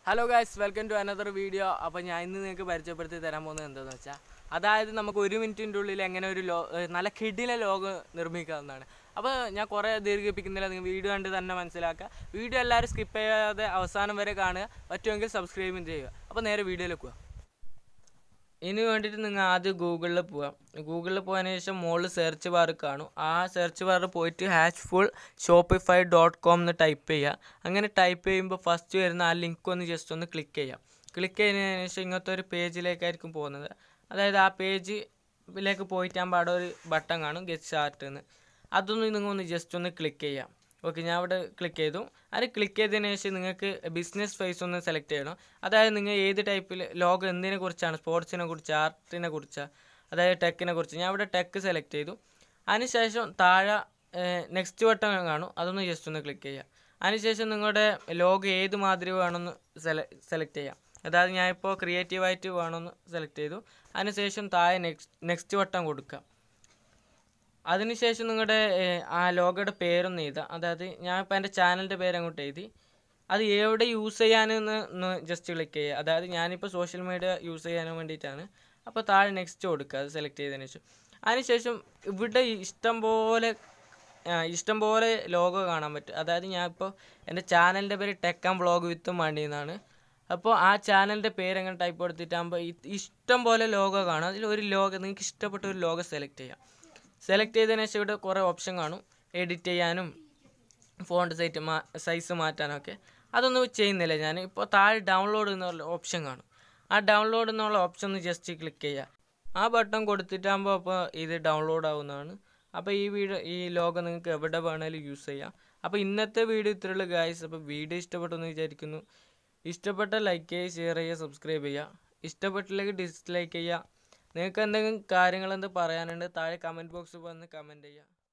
hello guys welcome to another video അപ്പോൾ ഞാൻ ഇന്ന് നിങ്ങൾക്ക് പരിചയപ്പെടുത്തി തരാൻ പോകുന്നത് എന്താണെന്ന് വെച്ചാൽ അതായത് നമുക്ക് ഒരു മിനിറ്റിൻ്റെ ഉള്ളിൽ എങ്ങനെ ഒരു ലോ ഏഹ് നല്ല കിഡിലെ ലോകം നിർമ്മിക്കാവുന്നതാണ് അപ്പോൾ ഞാൻ കുറേ ദീർഘിപ്പിക്കുന്നില്ല നിങ്ങൾ വീഡിയോ കണ്ട് തന്നെ മനസ്സിലാക്കുക വീഡിയോ എല്ലാവരും സ്കിപ്പ് ചെയ്യാതെ അവസാനം വരെ കാണുക പറ്റുമെങ്കിൽ സബ്സ്ക്രൈബും ചെയ്യുക അപ്പോൾ നേരെ വീഡിയോയിലേക്ക് പോകാം ഇതിന് വേണ്ടിയിട്ട് നിങ്ങൾ ആദ്യം ഗൂഗിളിൽ പോവാം ഗൂഗിളിൽ പോയതിന് ശേഷം മുകളിൽ സെർച്ച് ബാർ കാണും ആ സെർച്ച് ബാറിൽ പോയിട്ട് hash full Shopify dot com എന്ന് ടൈപ്പ് ചെയ്യുക അങ്ങനെ ടൈപ്പ് ചെയ്യുമ്പോൾ ഫസ്റ്റ് വരുന്ന ആ ലിങ്ക് ഒന്ന് ജസ്റ്റ് ഒന്ന് ക്ലിക്ക് ചെയ്യാം ക്ലിക്ക് ചെയ്തതിന് ശേഷം ഇങ്ങനത്തെ ഒരു പേജിലേക്കായിരിക്കും പോകുന്നത് അതായത് ആ പേജിലേക്ക് പോയിട്ട് ഞാൻ അവിടെ ഒരു ബട്ടൺ കാണും ഗെറ്റ് സ്റ്റാർട്ട് എന്ന് അതൊന്ന് നിങ്ങൾ ഒന്ന് ജസ്റ്റ് ഒന്ന് ക്ലിക്ക് ചെയ്യാം ഓക്കെ ഞാൻ അവിടെ ക്ലിക്ക് ചെയ്തു അത് ക്ലിക്ക് ചെയ്തതിന് ശേഷം നിങ്ങൾക്ക് ബിസിനസ് ഫേസ് ഒന്ന് സെലക്ട് ചെയ്യണം അതായത് നിങ്ങൾ ഏത് ടൈപ്പിൽ ലോകം എന്തിനെ കുറിച്ചാണ് സ്പോർട്സിനെ കുറിച്ച് ആർട്ടിനെ കുറിച്ച് അതായത് ടെക്കിനെ കുറിച്ച് ഞാൻ ഇവിടെ ടെക്ക് സെലക്ട് ചെയ്തു അതിനുശേഷം താഴെ നെക്സ്റ്റ് ബട്ടൺ കാണും അതൊന്ന് ജസ്റ്റ് ഒന്ന് ക്ലിക്ക് ചെയ്യുക അതിനുശേഷം നിങ്ങളുടെ ലോഗോ ഏത് മാതിരി വേണമെന്ന് സെല സെലക്ട് ചെയ്യാം അതായത് ഞാനിപ്പോൾ ക്രിയേറ്റീവായിട്ട് വേണമെന്ന് സെലക്ട് ചെയ്തു അതിനുശേഷം താഴെ നെക്സ്റ്റ് നെക്സ്റ്റ് ബട്ടൺ കൊടുക്കുക അതിനുശേഷം നിങ്ങളുടെ ഏഹ്, ആ ലോഗോയുടെ പേരൊന്ന് എഴുതുക അതായത് ഞാൻ ഇപ്പോൾ എൻ്റെ ചാനലിൻ്റെ പേര് അങ്ങോട്ട് എഴുതി അത് എവിടെ യൂസ് ചെയ്യാനെന്ന് ഒന്ന് ജസ്റ്റ് ക്ലിക്ക് ചെയ്യുക അതായത് ഞാനിപ്പോൾ സോഷ്യൽ മീഡിയ യൂസ് ചെയ്യാൻ വേണ്ടിയിട്ടാണ് അപ്പോൾ താഴെ നെക്സ്റ്റ് കൊടുക്കുക അത് സെലക്ട് ചെയ്തതിന് ശേഷം അതിനുശേഷം ഇവിടെ ഇഷ്ടം പോലെ ആ, ഇഷ്ടം പോലെ ലോഗോ കാണാൻ പറ്റും അതായത് ഞാൻ ഇപ്പോൾ എൻ്റെ ചാനലിൻ്റെ പേര് tech and vlog with Mani എന്നാണ് അപ്പോൾ ആ ചാനലിൻ്റെ പേര് എങ്ങനെ ടൈപ്പ് കൊടുത്തിട്ടാകുമ്പോൾ ഇഷ്ടം പോലെ ലോഗോ കാണും അതിൽ ഒരു ലോഗോ നിങ്ങൾക്ക് ഇഷ്ടപ്പെട്ട ഒരു ലോഗോ സെലക്ട് ചെയ്യാം സെലക്ട് ചെയ്തതിന് ശേഷം ഇവിടെ കുറേ ഓപ്ഷൻ കാണും എഡിറ്റ് ചെയ്യാനും ഫോണ്ട് സൈറ്റ് മാ സൈസ് മാറ്റാനൊക്കെ അതൊന്നും ചെയ്യുന്നില്ല ഞാൻ ഇപ്പോൾ താഴെ ഡൗൺലോഡ് എന്നുള്ള ഓപ്ഷൻ കാണും ആ ഡൗൺലോഡ് എന്നുള്ള ഓപ്ഷൻ ഒന്ന് ജസ്റ്റ് ക്ലിക്ക് ചെയ്യുക ആ ബട്ടൺ കൊടുത്തിട്ടാകുമ്പോൾ അപ്പോൾ ഇത് ഡൗൺലോഡ് ആവുന്നതാണ് അപ്പോൾ ഈ വീഡിയോ ഈ ലോഗോ നിങ്ങൾക്ക് എവിടെ വേണമെങ്കിലും യൂസ് ചെയ്യാം അപ്പോൾ ഇന്നത്തെ വീഡിയോ ഇത്രയുള്ള ഗായ്സ് അപ്പോൾ വീഡിയോ ഇഷ്ടപ്പെട്ടെന്ന് വിചാരിക്കുന്നു ഇഷ്ടപ്പെട്ട ലൈക്ക് ചെയ്യുക ഷെയർ ചെയ്യുക സബ്സ്ക്രൈബ് ചെയ്യുക ഇഷ്ടപ്പെട്ടില്ലെങ്കിൽ ഡിസ്ലൈക്ക് ചെയ്യുക നിങ്ങൾക്ക് എന്തെങ്കിലും കാര്യങ്ങൾ എന്ത് പറയാനുണ്ട് താഴെ കമൻറ്റ് ബോക്സിൽ വന്ന് കമൻറ്റ് ചെയ്യുക